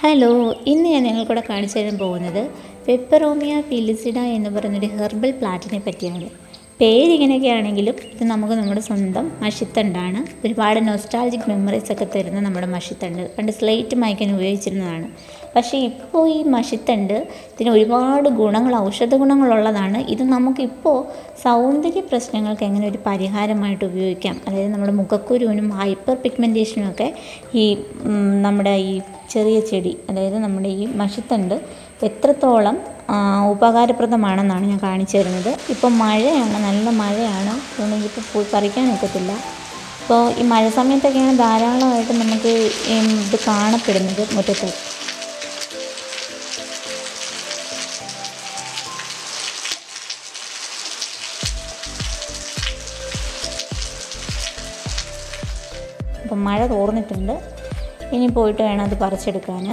hello ഇന്ന് ഞാൻ നിങ്ങൾക്കൂടെ കാണിച്ചു തരാൻ പോകുന്നത് പെപ്പറോമിയ ഫിലിസിഡ എന്ന് പറയുന്നൊരു ഹെർബൽ പ്ലാന്റിനെ പറ്റിയാണ് പേരിങ്ങനെയൊക്കെ ആണെങ്കിലും ഇത് നമുക്ക് നമ്മുടെ സ്വന്തം മഷിത്തണ്ടാണ് ഒരുപാട് നൊസ്റ്റാൾജിക് മെമ്മറീസ് ഒക്കെ തരുന്ന നമ്മുടെ മഷിത്തണ്ട് പണ്ട് സ്ലേറ്റ് മായ്ക്കാൻ ഉപയോഗിച്ചിരുന്നതാണ് പക്ഷേ ഇപ്പോൾ ഈ മഷിത്തണ്ട് ഇതിന് ഒരുപാട് ഗുണങ്ങൾ ഔഷധ ഗുണങ്ങളുള്ളതാണ് ഇത് നമുക്കിപ്പോൾ സൗന്ദര്യ പ്രശ്നങ്ങൾക്ക് എങ്ങനെ ഒരു പരിഹാരമായിട്ട് ഉപയോഗിക്കാം അതായത് നമ്മുടെ മുഖക്കുരുവിനും ഹൈപ്പർ പിഗ്മെൻറ്റേഷനും ഒക്കെ ഈ ഉം, നമ്മുടെ ഈ ചെറിയ ചെടി അതായത് നമ്മുടെ ഈ മഷിത്തണ്ട് എത്രത്തോളം ആ, ഉപകാരപ്രദമാണെന്നാണ് ഞാൻ കാണിച്ചു തരുന്നത് ഇപ്പോൾ മഴയാണ് നല്ല മഴയാണ് അതുകൊണ്ട് ഇപ്പോൾ പോയി പറിക്കാൻ ഒക്കത്തില്ല അപ്പോൾ ഈ മഴ സമയത്തൊക്കെയാണ് ധാരാളമായിട്ട് നമുക്ക് ഈ ഇത് കാണപ്പെടുന്നത് മുറ്റത്ത് അപ്പം മഴ തോർന്നിട്ടുണ്ട് ഇനി പോയിട്ട് വേണം അത് പറിച്ചെടുക്കാൻ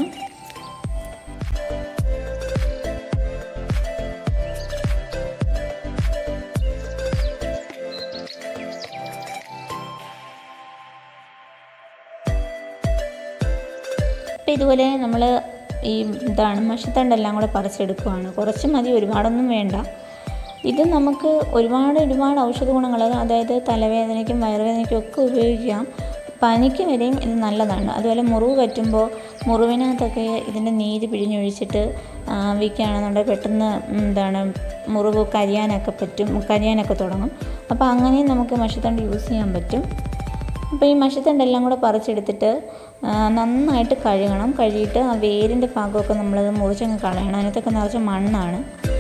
അപ്പോൾ ഇതുപോലെ നമ്മൾ ഈ ഇതാണ് മഷിത്തണ്ടെല്ലാം കൂടെ പറിച്ചെടുക്കുവാണ് കുറച്ച് മതി ഒരുപാടൊന്നും വേണ്ട ഇത് നമുക്ക് ഒരുപാട് ഒരുപാട് ഔഷധ ഗുണങ്ങൾ അതായത് തലവേദനയ്ക്കും വയറുവേദനയ്ക്കും ഒക്കെ ഉപയോഗിക്കാം പനിക്ക് വരെയും ഇത് നല്ലതാണ് അതുപോലെ മുറിവ് പറ്റുമ്പോൾ മുറിവിനകത്തൊക്കെ ഇതിൻ്റെ നീര് പിഴിഞ്ഞൊഴിച്ചിട്ട് വീക്കാണെന്നുണ്ടെങ്കിൽ പെട്ടെന്ന് എന്താണ് മുറിവ് കരിയാനൊക്കെ പറ്റും കരിയാനൊക്കെ തുടങ്ങും അപ്പോൾ അങ്ങനെയും നമുക്ക് മഷിത്തണ്ട് യൂസ് ചെയ്യാൻ പറ്റും അപ്പോൾ ഈ മഷിത്തണ്ടെല്ലാം കൂടെ പറിച്ചെടുത്തിട്ട് ആ, നന്നായിട്ട് കഴുകണം കഴുകിയിട്ട് ആ വേരിൻ്റെ ഭാഗമൊക്കെ നമ്മളത് മുറിച്ചങ്ങ് കളയണം അതിനകത്തൊക്കെ നിറച്ച് മണ്ണാണ്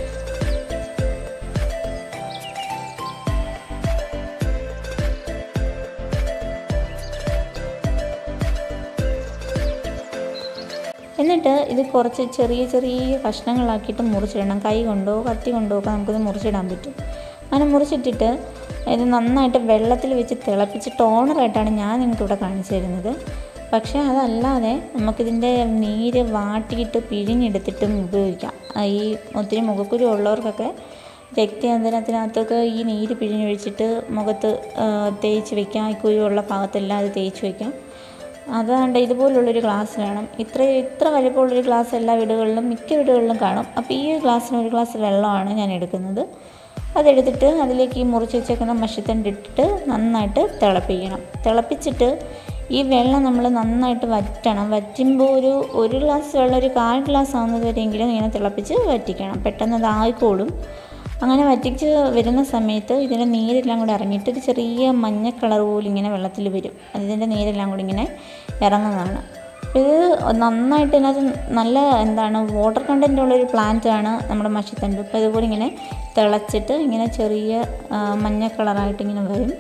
എന്നിട്ട് ഇത് കുറച്ച് ചെറിയ ചെറിയ കഷ്ണങ്ങളാക്കിയിട്ട് മുറിച്ചിടണം കൈ കൊണ്ടോ കത്തി കൊണ്ടോ ഒക്കെ നമുക്കിത് മുറിച്ചിടാൻ പറ്റും അങ്ങനെ മുറിച്ചിട്ടിട്ട് ഇത് നന്നായിട്ട് വെള്ളത്തിൽ വെച്ച് തിളപ്പിച്ച് ടോണറായിട്ടാണ് ഞാൻ നിങ്ങൾക്ക് ഇവിടെ കാണിച്ചു തരുന്നത് പക്ഷേ അതല്ലാതെ നമുക്കിതിൻ്റെ നീര് വാട്ടിയിട്ട് പിഴിഞ്ഞെടുത്തിട്ടും ഉപയോഗിക്കാം ആ ഈ ഒത്തിരി മുഖക്കുരു ഉള്ളവർക്കൊക്കെ രക്തയന്തരത്തിനകത്തൊക്കെ ഈ നീര് പിഴിഞ്ഞൊഴിച്ചിട്ട് മുഖത്ത് ആ, തേച്ച് വെക്കാം ഈ കുരുവുള്ള ഭാഗത്തെല്ലാം അത് തേച്ച് വെക്കാം അതുകൊണ്ട് ഇതുപോലുള്ളൊരു ഗ്ലാസ് വേണം ഇത്ര ഇത്ര വലിപ്പമുള്ളൊരു ഗ്ലാസ് എല്ലാ വീടുകളിലും മിക്ക വീടുകളിലും കാണും അപ്പോൾ ഈ ഗ്ലാസ്സിന് ഒരു ഗ്ലാസ് വെള്ളമാണ് ഞാൻ എടുക്കുന്നത് അതെടുത്തിട്ട് അതിലേക്ക് ഈ മുറിച്ച് വെച്ചേക്കുന്ന മഷിത്തണ്ട് ഇട്ടിട്ട് നന്നായിട്ട് തിളപ്പിക്കണം തിളപ്പിച്ചിട്ട് ഈ വെള്ളം നമ്മൾ നന്നായിട്ട് വറ്റണം വറ്റുമ്പോൾ ഒരു ഒരു ഗ്ലാസ് വെള്ളം ഒരു കാൽ ഗ്ലാസ് ആവുന്നത് വരെയെങ്കിലും ഇങ്ങനെ തിളപ്പിച്ച് വറ്റിക്കണം പെട്ടെന്ന് അത് ആയിക്കോളും അങ്ങനെ വറ്റിച്ച് വരുന്ന സമയത്ത് ഇതിൻ്റെ നീരെല്ലാം കൂടെ ഇറങ്ങിയിട്ട് ഒരു ചെറിയ മഞ്ഞ കളർ പോലും ഇങ്ങനെ വെള്ളത്തിൽ വരും അതിൻ്റെ നീരെല്ലാം കൂടി ഇങ്ങനെ ഇറങ്ങുന്നതാണ് ഇത് നന്നായിട്ട് ഇതിനകത്ത് നല്ല എന്താണ് വാട്ടർ കണ്ടൻ്റ് ഉള്ളൊരു പ്ലാന്റ് ആണ് നമ്മുടെ മഷിത്തണ്ട് ഇപ്പോൾ ഇതുപോലെ ഇങ്ങനെ തിളച്ചിട്ട് ഇങ്ങനെ ചെറിയ ആ, മഞ്ഞ കളറായിട്ട് ഇങ്ങനെ വരും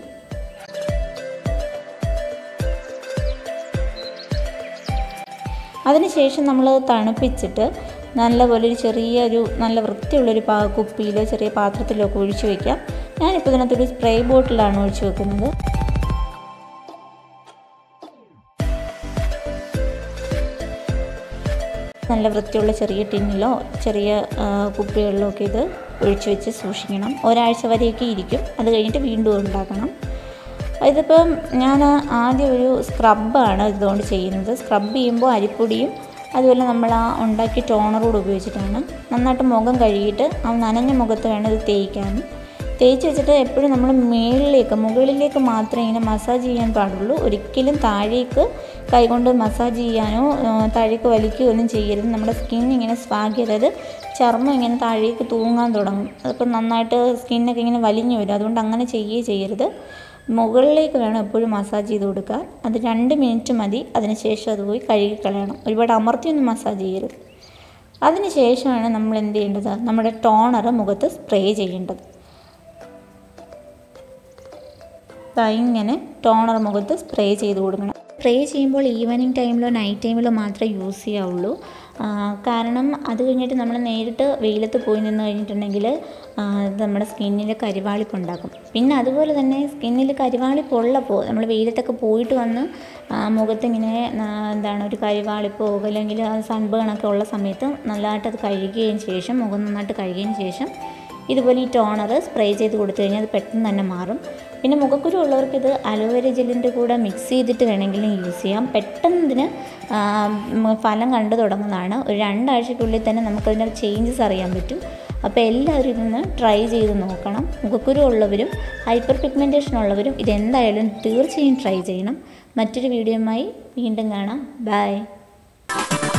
അതിനുശേഷം നമ്മൾ തണുപ്പിച്ചിട്ട് നല്ലപോലെ ഒരു ചെറിയൊരു നല്ല വൃത്തിയുള്ളൊരു പാ കുപ്പിയിലോ ചെറിയ പാത്രത്തിലോ ഒക്കെ ഒഴിച്ച് വയ്ക്കാം ഞാനിപ്പോൾ ഇതിനകത്തൊരു സ്പ്രേ ബോട്ടിലാണ് ഒഴിച്ച് വെക്കുന്നത് നല്ല വൃത്തിയുള്ള ചെറിയ ടിന്നിലോ ചെറിയ ആ, കുപ്പികളിലോ ഒക്കെ ഇത് ഒഴിച്ച് വെച്ച് സൂക്ഷിക്കണം ഒരാഴ്ച വരെയൊക്കെ ഇരിക്കും അത് കഴിഞ്ഞിട്ട് വീണ്ടും ഉണ്ടാക്കണം ഇതിപ്പം ഞാൻ ആദ്യം ഒരു സ്ക്രബാണ് ഇതുകൊണ്ട് ചെയ്യുന്നത് സ്ക്രബ് ചെയ്യുമ്പോൾ അരിപ്പൊടിയും അതുപോലെ നമ്മൾ ആ ഉണ്ടാക്കിയ ടോണറോട് ഉപയോഗിച്ചിട്ടാണ് നന്നായിട്ട് മുഖം കഴുകിയിട്ട് ആ നനഞ്ഞ മുഖത്ത് വേണം ഇത് തേയ്ക്കാൻ തേച്ച് വെച്ചിട്ട് എപ്പോഴും നമ്മൾ മുകളിലേക്ക് മുകളിലേക്ക് മാത്രമേ ഇങ്ങനെ മസാജ് ചെയ്യാൻ പാടുള്ളൂ ഒരിക്കലും താഴേക്ക് കൈകൊണ്ട് മസാജ് ചെയ്യാനോ ആ, താഴേക്ക് വലിക്കുകയോ ഒന്നും ചെയ്യരുത് നമ്മുടെ സ്കിൻ ഇങ്ങനെ സ്വാഗ് അതായത് ചർമ്മം ഇങ്ങനെ താഴേക്ക് തൂങ്ങാൻ തുടങ്ങും അതിപ്പോൾ നന്നായിട്ട് സ്കിന്നൊക്കെ ഇങ്ങനെ വലിഞ്ഞു വരും അതുകൊണ്ട് അങ്ങനെ ചെയ്യുകയേ ചെയ്യരുത് മുകളിലേക്ക് വേണം എപ്പോഴും മസാജ് ചെയ്ത് കൊടുക്കാൻ അത് രണ്ട് മിനിറ്റ് മതി അതിനുശേഷം അത് പോയി കഴുകി കളയണം ഒരുപാട് അമർത്തിയൊന്നും മസാജ് ചെയ്യരുത് അതിന് ശേഷമാണ് നമ്മൾ എന്ത് ചെയ്യേണ്ടത് നമ്മുടെ ടോണർ മുഖത്ത് സ്പ്രേ ചെയ്യേണ്ടത് ദാ ഇങ്ങനെ ടോണർ മുഖത്ത് സ്പ്രേ ചെയ്ത് കൊടുക്കണം സ്പ്രേ ചെയ്യുമ്പോൾ ഈവനിങ് ടൈമിലോ നൈറ്റ് ടൈമിലോ മാത്രമേ യൂസ് ചെയ്യാവുള്ളൂ ആ, കാരണം അത് കഴിഞ്ഞിട്ട് നമ്മൾ നേരിട്ട് വെയിലത്ത് പോയി നിന്ന് കഴിഞ്ഞിട്ടുണ്ടെങ്കിൽ ആ, ഇത് നമ്മുടെ സ്കിന്നിൽ കരിവാളിപ്പുണ്ടാക്കും പിന്നെ അതുപോലെ തന്നെ സ്കിന്നിൽ കരിവാളിപ്പുള്ളപ്പോൾ നമ്മൾ വെയിലത്തൊക്കെ പോയിട്ട് വന്ന് ആ, മുഖത്തിങ്ങനെ ആ, എന്താണ് ഒരു കരിവാളിപ്പോ അല്ലെങ്കിൽ സൺബേണൊക്കെ ഉള്ള സമയത്ത് നല്ലതായിട്ട് അത് കഴുകിയതിന് ശേഷം മുഖം നന്നായിട്ട് കഴുകിയതിന് ശേഷം ഇതുപോലെ ഈ ടോണർ സ്പ്രേ ചെയ്ത് കൊടുത്തു കഴിഞ്ഞാൽ അത് പെട്ടെന്ന് തന്നെ മാറും പിന്നെ മുഖക്കുരു ഉള്ളവർക്ക് ഇത് അലോവേര ജെല്ലിൻ്റെ കൂടെ മിക്സ് ചെയ്തിട്ട് വേണമെങ്കിലും യൂസ് ചെയ്യാം പെട്ടെന്ന് ഇതിന് ആ, ഉം, ഫലം കണ്ടു തുടങ്ങുന്നതാണ് ഒരു രണ്ടാഴ്ചയ്ക്കുള്ളിൽ തന്നെ നമുക്കതിൻ്റെ ചേഞ്ചസ് അറിയാൻ പറ്റും അപ്പോൾ എല്ലാവരും ഇതൊന്ന് ട്രൈ ചെയ്ത് നോക്കണം മുഖക്കുരു ഉള്ളവരും ഹൈപ്പർ പിഗ്മെൻറ്റേഷൻ ഉള്ളവരും ഇതെന്തായാലും തീർച്ചയായും ട്രൈ ചെയ്യണം മറ്റൊരു വീഡിയോയുമായി വീണ്ടും കാണാം ബൈ